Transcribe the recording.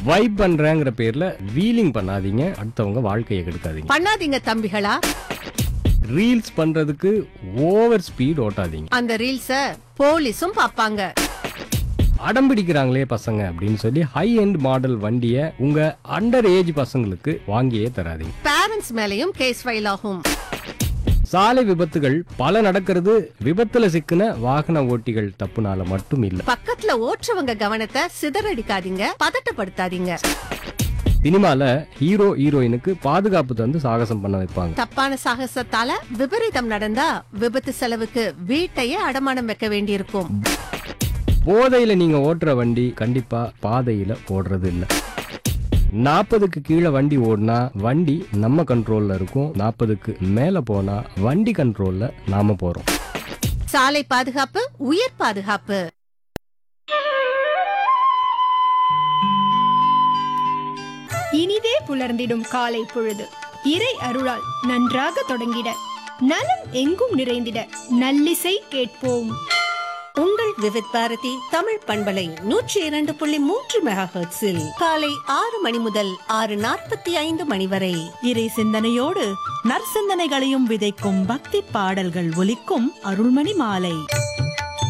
vibe பண்றேங்கிற பேர்ல wheeling பண்ணாதீங்க அடுத்தவங்க வாழ்க்கையை கெடுக்காதீங்க பண்ணாதீங்க தம்பிகளா ரீல்ஸ் பண்றதுக்கு ஓவர் ஸ்பீட் ஓட்டாதீங்க அந்த ரீல்ஸ போலீஸும் பாப்பாங்க அடம் பிடிக்கிறாங்களே பசங்க அப்படின்னு சொல்லி ஹை எண்ட் மாடல் வண்டியை உங்க அண்டர் ஏஜ் பசங்களுக்கு வாங்கியே தராதீங்க பேரண்ட்ஸ் மேலயும் கேஸ் ஃபைல் ஆகும் சாலை விபத்துகள் பல நடக்கிறது விபத்துல சிக்கின வாகன ஓட்டிகள் தப்புனால மட்டும் இல்ல பக்கத்துல ஓட்டுறவங்க கவனத்தை சிதறடிக்காதீங்க பதட்டப்படுத்தாதீங்க சினிமால ஹீரோ ஹீரோயினுக்கு பாதுகாப்பு தந்து சாகசம் பண்ண வைப்பாங்க தப்பான சாகசத்தால விபரீதம் நடந்தா விபத்து செலவுக்கு வீட்டையே அடமானம் வைக்க வேண்டியிருக்கும் போதையில நீங்க ஓட்டுற வண்டி கண்டிப்பா பாதையில ஓடுறது இல்ல நாற்பதுக்கு கீழே வண்டி ஓடினா வண்டி நம்ம கண்ட்ரோல்ல இருக்கும் நாற்பதுக்கு மேல போனா வண்டி கண்ட்ரோல்ல நாம போறோம் சாலை பாதுகாப்பு உயிர் பாதுகாப்பு இனிதே புலர்ந்திடும் காலை பொழுது இறை அருளால் நன்றாக தொடங்கிட நலம் எங்கும் நிறைந்திட நல்லிசை கேட்போம் உங்கள் விவித் பாரதி தமிழ் பண்பலை நூற்றி இரண்டு புள்ளி மூன்று மெகா ஹெர்ட்ஸில் காலை ஆறு மணி முதல் ஆறு நாற்பத்தி ஐந்து மணி வரை இறை சிந்தனையோடு நற்சிந்தனைகளையும் விதைக்கும் பக்தி பாடல்கள் ஒலிக்கும் அருள்மணி மாலை